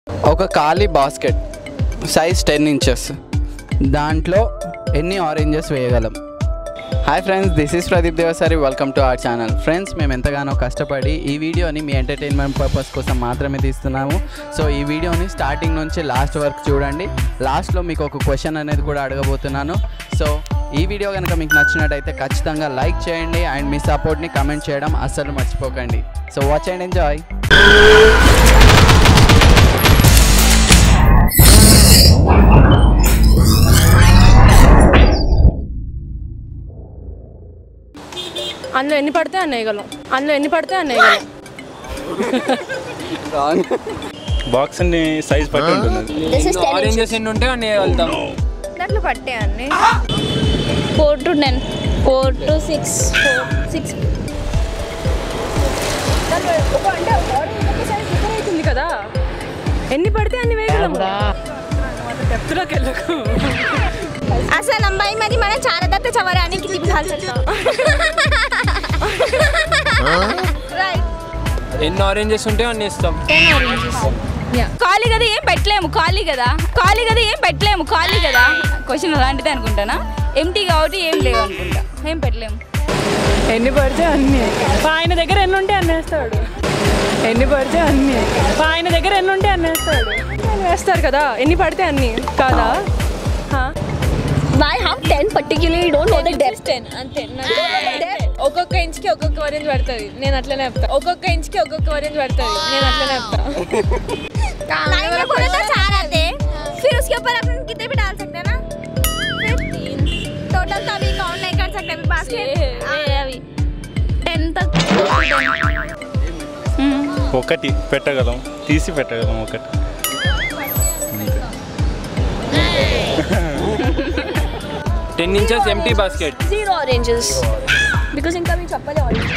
ఒక ఖాళీ basket size ten inches దాంట్లో ఎన్ని ఆరెంజెస్ వేయగలం hi friends this is Pradeep Devasari welcome to our channel friends మేము ఎంతగానో కష్టపడి ఈ వీడియోని మీ ఎంటర్టైన్మెంట్ పర్పస్ కోసం మాత్రమే తీస్తున్నాము సో ఈ వీడియోని స్టార్టింగ్ నుంచి లాస్ట్ వరకు చూడండి లాస్ట్లో మీకు ఒక క్వశ్చన్ అనేది కూడా అడగబోతున్నాను సో ఈ వీడియో కనుక మీకు నచ్చినట్టయితే ఖచ్చితంగా లైక్ చేయండి అండ్ మీ సపోర్ట్ని కమెంట్ చేయడం అస్సలు మర్చిపోకండి సో వాచ్ అండ్ ఎంజాయ్ అందులో ఎన్ని పడితే అన్ని వేయగలం అందులో ఎన్ని పడితే అన్ని వేయగలం బాక్స్ అన్ని సైజ్ పట్టి ఉంటుంది ఆరెంజెస్ ఎన్ని ఉంటే అన్ని వెళ్తాం దాంట్లో పట్టే అన్ని four to ten four to six four six అవుతుంది కదా ఎన్ని పడితే అన్ని వేయగలం డెప్త్లోకి వెళ్ళకు అసలు అమ్మాయి మరి మనం చాలా దత్త చవరానికి తిప్పాలి రైట్ ఎన్ని ఆరెంజెస్ ఉంటే అన్ని ఇస్తాం ఖాళీ కదా ఏం పెట్టలేము ఖాళీ కదా ఖాళీ కదా ఏం పెట్టలేము ఖాళీ కదా క్వశ్చన్ అలాంటిదే అనుకుంటానా ఎంటీ కాబట్టి ఏం లేవు అనుకుంటా ఏం పెట్టలేము ఎన్ని పడితే అన్ని ఆయన దగ్గర ఎన్ని ఉంటే అన్ని వేస్తాడు ఎన్ని పడితే అన్ని ఆయన దగ్గర ఎన్ని ఉంటే అన్ని వేస్తాడు అన్ని వేస్తారు కదా ఎన్ని పడితే అన్ని కాదా హా? Why how ten particularly don't know the depth ten అంతే ఒక్కొక్క ఇంచ్కి ఒక్కొక్క ఆరెంజ్ పడుతుంది నేను అట్లనే చెప్తా ఒక్కొక్క ఇంచ్కి ఒక్కొక్క ఆరెంజ్ పడుతుంది నేను అట్లనే చెప్తా लाइन में बोला था चार आते फिर उसके ऊपर अपन कितने भी डाल सकते हैं ना टोटल तो अभी काउंट नहीं कर सकते अभी बास्केट అవి టెన్ తక్ ఒకటి పెట్టగలం తీసి పెట్టగలం ఒకటి ten inches empty basket zero oranges because इनका भी चप्पल है ऑरेंज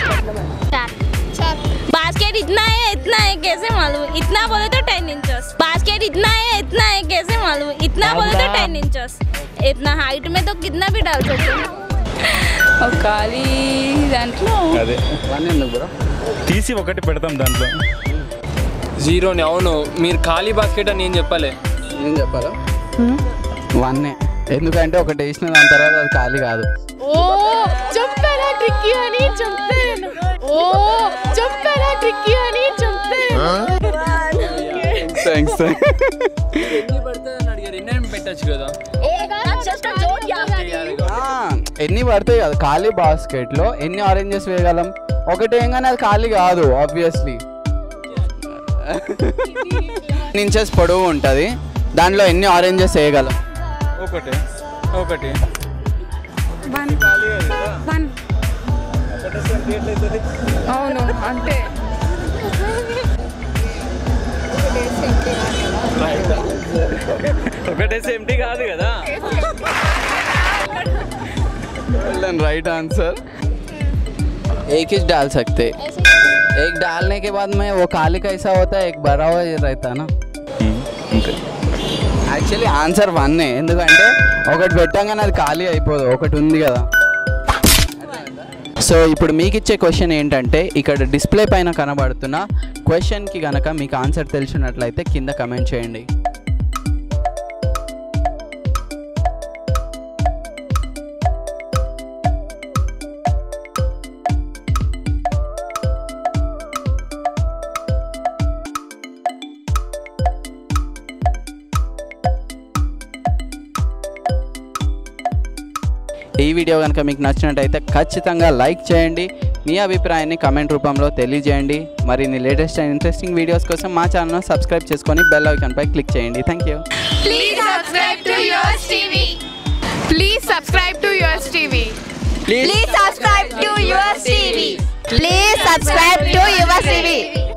बास्केट इतना है इतना है कैसे मालूम इतना बोले तो टेन इंचेस बास्केट इतना है इतना है कैसे मालूम इतना बोले तो टेन इंचेस इतना हाइट में तो कितना भी डाल सकते हैं और काली दांట్లో అదే వన్ ఎందుకు బ్రో తీసి ఒకటి పెడతాం దాంట్లో జీరోని అవును మీరు ఖాళీ బాస్కెట్ అని ఏం చెప్పలే ఏం చెప్పాలా వన్నే ఎందుకంటే ఒకటి వేసిన దాని తర్వాత అది ఖాళీ కాదు ఓ చెప్పారా ట్రిక్కీ అని చెప్తాను ఓ చెప్పారా ట్రిక్కీ అని చెప్తాను థ్యాంక్స్ ఎన్ని పడుతుంది అని అడిగారు ఎన్ని పెట్టచ్చు కదా జస్ట్ జోక్ ఎన్ని పడతాయి కదా ఖాళీ బాస్కెట్లో ఎన్ని ఆరెంజెస్ వేయగలం ఒకటి ఏంగానే అది ఖాళీ కాదు ఆబ్వియస్లీ ఇంచెస్ పొడవు ఉంటుంది దాంట్లో ఎన్ని ఆరెంజెస్ వేయగలం ఒకటి ఒకటి అవును అంటే ఒకటేసి ఎంటీ కాదు కదా राइट आंसर एक ही डाल सकते एक डालने के बाद में वो काली कैसा होता है एक बड़ा हुआ रहता है ना అంతే యాక్చువల్లీ ఆన్సర్ వన్నే ఎందుకంటే ఒకటి పెట్టంగానే అది ఖాళీ అయిపోదు ఒకటి ఉంది కదా సో ఇప్పుడు మీకు ఇచ్చే క్వశ్చన్ ఏంటంటే ఇక్కడ డిస్ప్లే పైన కనబడుతున్న క్వశ్చన్కి కనుక మీకు ఆన్సర్ తెలిసినట్లయితే కింద కమెంట్ చేయండి ఈ వీడియో కనుక మీకు నచ్చినట్టయితే ఖచ్చితంగా లైక్ చేయండి మీ అభిప్రాయాన్ని కమెంట్ రూపంలో తెలియజేయండి మరిన్ని లేటెస్ట్ అండ్ ఇంట్రెస్టింగ్ వీడియోస్ కోసం మా ఛానల్ను సబ్స్క్రైబ్ చేసుకొని బెల్ ఐకాన్పై క్లిక్ చేయండి thank you Please subscribe to yours TV. Please subscribe to yours TV. Please subscribe to your TV. Please subscribe to your TV.